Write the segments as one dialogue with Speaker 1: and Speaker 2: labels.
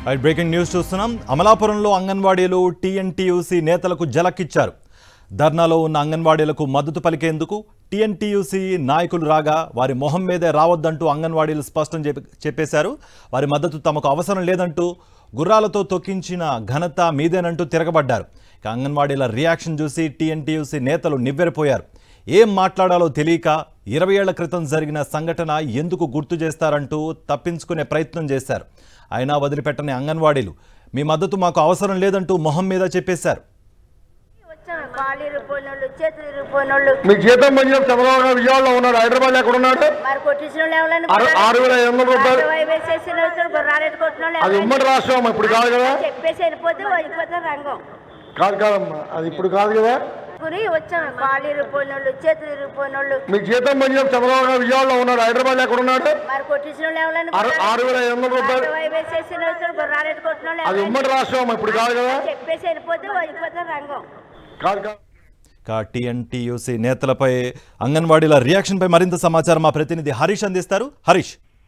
Speaker 1: right breaking news చూస్తున్నాం అమలాపురంలో అంగన్వాడీలు టీఎన్టీయూసీ నేతలకు జలక్కిచ్చారు ధర్నాలో ఉన్న అంగన్వాడీలకు మద్దతు పలికేందుకు టీఎన్టీయూసీ నాయకులు రాగా వారి మొహం మీదే రావద్దంటూ అంగన్వాడీలు స్పష్టం చెప్ప- చెప్పేశారు వారి మద్దతు తమకు అవసరం లేదంటూ గుర్రాలతో తొక్కించిన ఘనత మీదేనంటూ తిరగబడ్డారు ఇక అంగన్వాడీల రియాక్షన్ చూసి టీఎన్టీయూసీ నేతలు నివ్వెరపోయారు ఏం మాట్లాడాలో తెలియక ఇరవై ఏళ్ల క్రితం జరిగిన సంఘటన ఎందుకు గుర్తు చేస్తారంటూ తప్పించుకునే ప్రయత్నం చేశారు అయినా వదిలిపెట్టని అంగన్వాడీలు మీ మద్దతు మాకు అవసరం లేదంటూ మొహం మీద చెప్పేశారు
Speaker 2: వచ్చాను కాళ్ళు ఇరిగిపోయినోళ్ళు చేతులు ఇరిగిపోయినోళ్ళు
Speaker 3: మీకు జీతం పనిచేసి చంద్రబాబు నాయుడు విజయవాడలో ఉన్నాడు హైదరాబాద్ ఎక్కడ ఉన్నాడు
Speaker 2: మరి కొట్టించిన వాళ్ళు ఎవరైనా
Speaker 3: ఆరు- ఆరు వేల ఐదు వందల రూపాయలు
Speaker 2: వేసేసిన గుర్రాలెట్టు కొట్టిన వాళ్ళు
Speaker 3: అది
Speaker 2: ఎవరైనా
Speaker 3: ఉమ్మడి రాష్ట్రం ఇప్పుడు కాదు కదా
Speaker 2: చెప్పేసి వెళ్ళిపోతే వెళ్ళిపోతే రంగం
Speaker 3: కాదు కాదమ్మా అది ఇప్పుడు కాదు కదా
Speaker 2: గురి వచ్చాను కాళ్ళు ఇరిగిపోయినోళ్ళు చేతులు ఇరిగిపోయినోళ్ళు
Speaker 3: మీకు జీతం పనిచేసి చంద్రబాబు నాయుడు విజయవాడలో ఉన్నాడు హైదరాబాద్ ఎక్కడ ఉన్నాడు
Speaker 2: మరి కొట్టించిన వాళ్ళు ఎవరైనా
Speaker 3: ఆరు- ఆరు వేల ఐదు వందల రూపాయలు
Speaker 2: వేసేసిన గుర్రాలెట్టు కొట్టిన వాళ్ళు
Speaker 3: అది
Speaker 2: ఎవరైనా
Speaker 3: ఉమ్మడి రాష్ట్రం ఇప్పుడు కాదు కదా
Speaker 2: చెప్పేసి వెళ్ళిపోతే వెళ్ళిపోతే రంగం
Speaker 3: కాదు కాదు
Speaker 1: ఇక టీఎన్టీయూసీ నేతలపై అంగన్వాడీల రియాక్షన్పై మరింత సమాచారం మా ప్రతినిధి హరీష్ అందిస్తారు హరీష్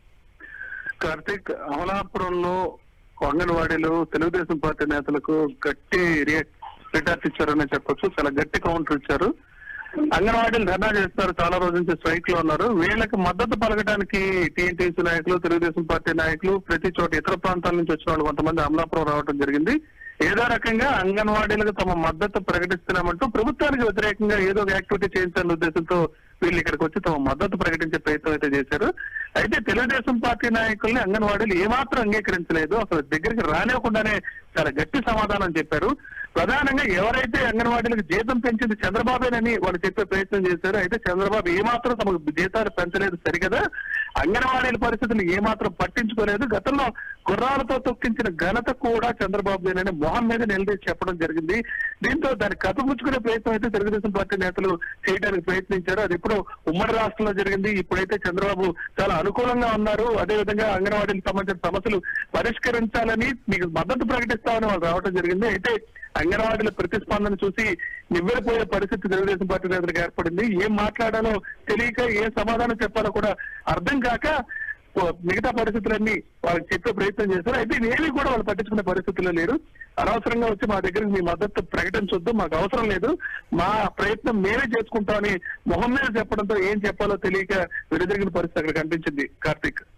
Speaker 4: కార్తిక్ అమలాపురంలో అంగన్వాడీలు తెలుగుదేశం పార్టీ నేతలకు గట్టి రిటార్ట్ ఇచ్చారని చెప్పొచ్చు చాలా గట్టి కౌంటర్ ఇచ్చారు అంగన్వాడీలు ధర్నా చేస్తారు చాలా రోజుల నుంచి స్ట్రైక్ లో ఉన్నారు వీళ్ళకి మద్దతు పలకడానికి టీఎన్టీసీ నాయకులు తెలుగుదేశం పార్టీ నాయకులు ప్రతి చోట ఇతర ప్రాంతాల నుంచి వచ్చిన వాళ్ళు కొంతమంది అమలాపురం రావడం జరిగింది ఏదో రకంగా అంగన్వాడీలకు తమ మద్దతు ప్రకటిస్తున్నామంటూ ప్రభుత్వానికి వ్యతిరేకంగా ఏదో ఒక యాక్టివిటీ చేయించాలనే ఉద్దేశంతో వీళ్ళు ఇక్కడికి వచ్చి తమ మద్దతు ప్రకటించే ప్రయత్నం అయితే చేశారు అయితే తెలుగుదేశం పార్టీ నాయకుల్ని అంగన్వాడీలు ఏమాత్రం అంగీకరించలేదు అసలు దగ్గరికి రానివ్వకుండానే చాలా గట్టి సమాధానం చెప్పారు ప్రధానంగా ఎవరైతే అంగన్వాడీలకు జీతం పెంచింది చంద్రబాబేనని వాళ్ళు చెప్పే ప్రయత్నం చేశారు అయితే చంద్రబాబు ఏమాత్రం తమకు జీతాలు పెంచలేదు సరికదా అంగన్వాడీల పరిస్థితులు ఏమాత్రం పట్టించుకోలేదు గతంలో గుర్రాలతో తొక్కించిన ఘనత కూడా చంద్రబాబుదేనని మొహం మీద నిలదీసి చెప్పడం జరిగింది దీంతో దాన్ని కథపుచ్చుకునే ప్రయత్నం అయితే తెలుగుదేశం పార్టీ నేతలు చేయడానికి ప్రయత్నించారు అది ఇప్పుడు ఉమ్మడి రాష్ట్రంలో జరిగింది ఇప్పుడైతే చంద్రబాబు చాలా అనుకూలంగా ఉన్నారు అదే విధంగా అంగన్వాడీలకు సంబంధించిన సమస్యలు పరిష్కరించాలని మీకు మద్దతు ప్రకటిస్తామని వాళ్ళు రావడం జరిగింది అయితే అంగన్వాడీల ప్రతిస్పందన చూసి నివ్వెరపోయే పరిస్థితి తెలుగుదేశం పార్టీ నేతలకు ఏర్పడింది ఏం మాట్లాడాలో తెలియక ఏం సమాధానం చెప్పాలో కూడా అర్థం కాక ఓ మిగతా పరిస్థితులన్నీ వాళ్ళకి చెప్పే ప్రయత్నం చేశారు అయితే ఇవేవి కూడా వాళ్ళు పట్టించుకునే పరిస్థితుల్లో లేరు అనవసరంగా వచ్చి మా దగ్గరికి మీ మద్దతు ప్రకటించొద్దు మాకు అవసరం లేదు మా ప్రయత్నం మేమే చేసుకుంటామని మొహం మీద చెప్పడంతో ఏం చెప్పాలో తెలియక వెనుదిరిగిన పరిస్థితి అక్కడ కనిపించింది కార్తీక్